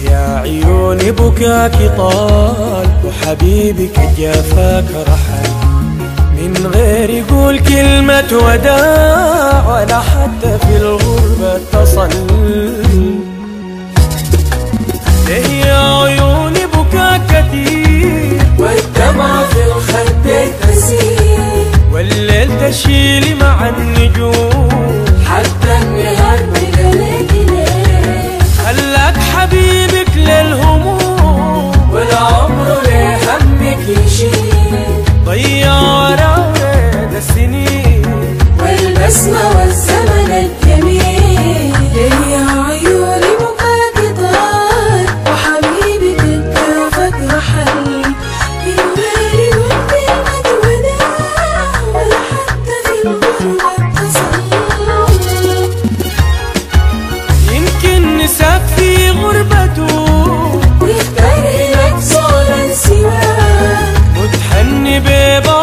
يا عيوني بكاك طال وحبيبك جافاك رحل من غير يقول كلمة وداع ولا حتى في الغربة اتصل ليه يا عيوني بكاك كتير والدمع في الخد تسيل والليل تشيلي مع النجوم حتى النهار بقلق ليه خلاك حبيبك للهموم والعمر لهمك يشيل ضيع ورا ورد السنين والبسمة والزمن الجميل ليه يا عيوني بكاك طال وحبيبك اتكافك رحل من غير كلمة وداع ولا حتى في الغربة اتصل يمكن نساك في غربته ويختار لك زولا سواك متحني ببعض